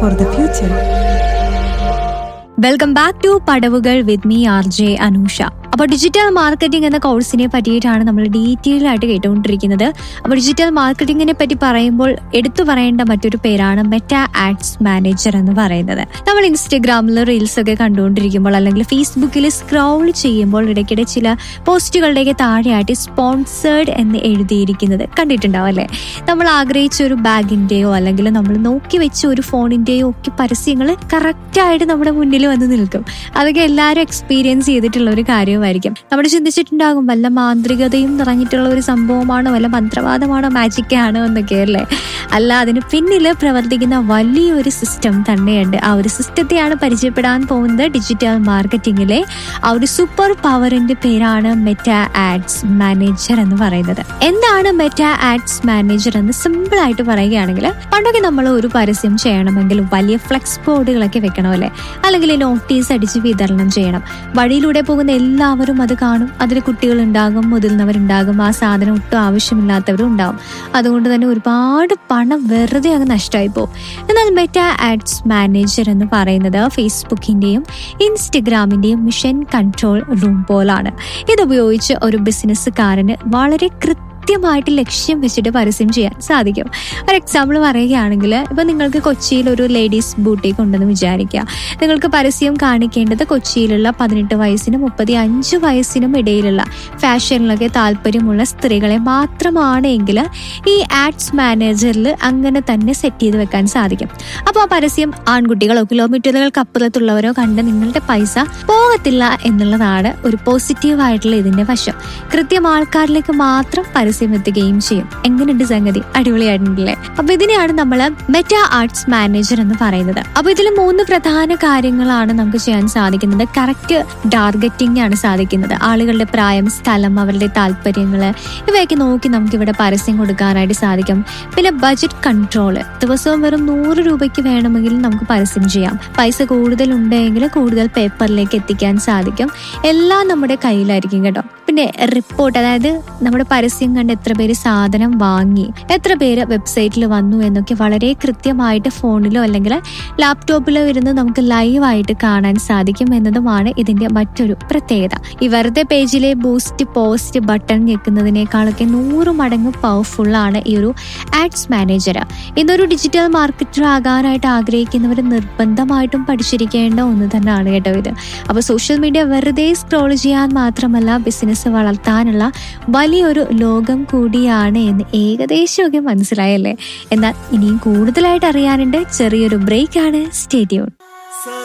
for the future. Welcome back to പടവുകൾ with me R J Anusha അപ്പോൾ digital marketing എന്ന കോഴ്സിനെ പറ്റിയിട്ടാണ് നമ്മൾ ഡീറ്റെയിൽ ആയിട്ട് കേട്ടുകൊണ്ടിരിക്കുന്നത് അപ്പോൾ ഡിജിറ്റൽ മാർക്കറ്റിംഗിനെ പറ്റി പറയുമ്പോൾ എടുത്തു പറയേണ്ട മറ്റൊരു പേരാണ് മെറ്റ ആഡ്സ് മാനേജർ എന്ന് പറയുന്നത് നമ്മൾ ഇൻസ്റ്റഗ്രാമിൽ റീൽസ് ഒക്കെ കണ്ടുകൊണ്ടിരിക്കുമ്പോൾ അല്ലെങ്കിൽ ഫേസ്ബുക്കിൽ സ്ക്രോൾ ചെയ്യുമ്പോൾ ഇടയ്ക്കിടെ ചില പോസ്റ്റുകളുടെയൊക്കെ താഴെയായിട്ട് സ്പോൺസേഡ് എന്ന് എഴുതിയിരിക്കുന്നത് കണ്ടിട്ടുണ്ടാവും അല്ലേ നമ്മൾ ആഗ്രഹിച്ച ഒരു ബാഗിന്റെയോ അല്ലെങ്കിൽ നമ്മൾ നോക്കി വെച്ച ഒരു ഫോണിന്റെയോ ഒക്കെ പരസ്യങ്ങൾ കറക്റ്റായിട്ട് നമ്മുടെ മുന്നിൽ വന്ന് നിൽക്കും അതൊക്കെ എല്ലാവരും എക്സ്പീരിയൻസ് ചെയ്തിട്ടുള്ള ഒരു കാര്യമായിരിക്കും നമ്മൾ ചിന്തിച്ചിട്ടുണ്ടാകും വല്ല മാന്ത്രികതയും നിറഞ്ഞിട്ടുള്ള ഒരു സംഭവമാണോ വല്ല മന്ത്രവാദമാണോ മാജിക് ആണോ എന്നൊക്കെ അല്ലേ അല്ല അതിന് പിന്നിൽ പ്രവർത്തിക്കുന്ന വലിയൊരു സിസ്റ്റം തന്നെയുണ്ട് ആ ഒരു സിസ്റ്റത്തെയാണ് പരിചയപ്പെടാൻ പോകുന്നത് ഡിജിറ്റൽ മാർക്കറ്റിംഗിലെ ആ ഒരു സൂപ്പർ പവറിന്റെ പേരാണ് മെറ്റ ആഡ്സ് മാനേജർ എന്ന് പറയുന്നത് എന്താണ് മെറ്റ ആഡ്സ് മാനേജർ എന്ന് സിമ്പിൾ ആയിട്ട് പറയുകയാണെങ്കിൽ പണ്ടൊക്കെ നമ്മൾ ഒരു പരസ്യം ചെയ്യണമെങ്കിൽ വലിയ ഫ്ലെക്സ് ബോർഡുകളൊക്കെ വെക്കണം അല്ലേ അല്ലെങ്കിൽ നോട്ടീസ് അടിച്ച് വിതരണം ചെയ്യണം വഴിയിലൂടെ പോകുന്ന എല്ലാവരും അത് കാണും അതിൽ കുട്ടികളുണ്ടാകും മുതിർന്നവരുണ്ടാകും ആ സാധനം ഒട്ടും ആവശ്യമില്ലാത്തവരും ഉണ്ടാവും അതുകൊണ്ട് തന്നെ ഒരുപാട് പണം വെറുതെ അങ്ങ് നഷ്ടമായി പോകും എന്നാൽ മെറ്റ ആഡ്സ് മാനേജർ എന്ന് പറയുന്നത് ഫേസ്ബുക്കിന്റെയും ഇൻസ്റ്റഗ്രാമിന്റെയും മിഷൻ കൺട്രോൾ റൂം പോലാണ് ഇതുപയോഗിച്ച് ഒരു ബിസിനസ്സുകാരന് വളരെ കൃത്യമായിട്ട് ലക്ഷ്യം വെച്ചിട്ട് പരസ്യം ചെയ്യാൻ സാധിക്കും ഒരു എക്സാമ്പിൾ പറയുകയാണെങ്കിൽ ഇപ്പൊ നിങ്ങൾക്ക് കൊച്ചിയിൽ ഒരു ലേഡീസ് ബൂട്ടീക്ക് ഉണ്ടെന്ന് വിചാരിക്കുക നിങ്ങൾക്ക് പരസ്യം കാണിക്കേണ്ടത് കൊച്ചിയിലുള്ള പതിനെട്ട് വയസ്സിനും മുപ്പത്തി അഞ്ച് വയസ്സിനും ഇടയിലുള്ള ഫാഷനിലൊക്കെ താല്പര്യമുള്ള സ്ത്രീകളെ മാത്രമാണ് എങ്കിൽ ഈ ആഡ്സ് മാനേജറിൽ അങ്ങനെ തന്നെ സെറ്റ് ചെയ്ത് വെക്കാൻ സാധിക്കും അപ്പോൾ ആ പരസ്യം ആൺകുട്ടികളോ കിലോമീറ്ററുകൾക്ക് അപ്പുറത്തുള്ളവരോ കണ്ട് നിങ്ങളുടെ പൈസ പോകത്തില്ല എന്നുള്ളതാണ് ഒരു പോസിറ്റീവ് ആയിട്ടുള്ള ഇതിന്റെ വശം കൃത്യം ആൾക്കാരിലേക്ക് മാത്രം പരസ്യം എത്തുകയും ചെയ്യും എങ്ങനെയുണ്ട് സംഗതി അടിപൊളിയായിട്ടുണ്ടല്ലേ അപ്പൊ ഇതിനെയാണ് നമ്മൾ മെറ്റ ആർട്സ് മാനേജർ എന്ന് പറയുന്നത് അപ്പൊ ഇതിൽ മൂന്ന് പ്രധാന കാര്യങ്ങളാണ് നമുക്ക് ചെയ്യാൻ സാധിക്കുന്നത് കറക്റ്റ് ടാർഗറ്റിംഗ് ആണ് സാധിക്കുന്നത് ആളുകളുടെ പ്രായം സ്ഥലം അവരുടെ താല്പര്യങ്ങള് ഇവയൊക്കെ നോക്കി നമുക്ക് ഇവിടെ പരസ്യം കൊടുക്കാനായിട്ട് സാധിക്കും പിന്നെ ബജറ്റ് കൺട്രോള് ദിവസവും വെറും നൂറ് രൂപയ്ക്ക് വേണമെങ്കിൽ നമുക്ക് പരസ്യം ചെയ്യാം പൈസ കൂടുതൽ ഉണ്ടെങ്കിൽ കൂടുതൽ പേപ്പറിലേക്ക് എത്തിക്കാൻ സാധിക്കും എല്ലാം നമ്മുടെ കയ്യിലായിരിക്കും കേട്ടോ പിന്നെ റിപ്പോർട്ട് അതായത് നമ്മുടെ പരസ്യം കണ്ട് എത്ര പേര് സാധനം വാങ്ങി എത്ര പേര് വെബ്സൈറ്റിൽ വന്നു എന്നൊക്കെ വളരെ കൃത്യമായിട്ട് ഫോണിലോ അല്ലെങ്കിൽ ലാപ്ടോപ്പിലോ ഇരുന്ന് നമുക്ക് ലൈവായിട്ട് കാണാൻ സാധിക്കും എന്നതുമാണ് ഇതിന്റെ മറ്റൊരു പ്രത്യേകത ഈ വെറുതെ പേജിലെ ബൂസ്റ്റ് പോസ്റ്റ് ബട്ടൺ ഞെക്കുന്നതിനേക്കാളൊക്കെ നൂറ് മടങ്ങ് പവർഫുൾ ആണ് ഈ ഒരു ആഡ്സ് മാനേജർ ഇന്നൊരു ഡിജിറ്റൽ മാർക്കറ്റർ ആകാനായിട്ട് ആഗ്രഹിക്കുന്നവർ നിർബന്ധമായിട്ടും പഠിച്ചിരിക്കേണ്ട ഒന്ന് തന്നെയാണ് കേട്ടോ ഇത് അപ്പൊ സോഷ്യൽ മീഡിയ വെറുതെ സ്ക്രോൾ ചെയ്യാൻ മാത്രമല്ല ബിസിനസ് വളർത്താനുള്ള വലിയൊരു ലോകം കൂടിയാണ് എന്ന് ഏകദേശമൊക്കെ മനസ്സിലായല്ലേ എന്നാൽ ഇനിയും കൂടുതലായിട്ട് അറിയാനുണ്ട് ചെറിയൊരു ബ്രേക്ക് ആണ് സ്റ്റേറ്റ്യൂൺ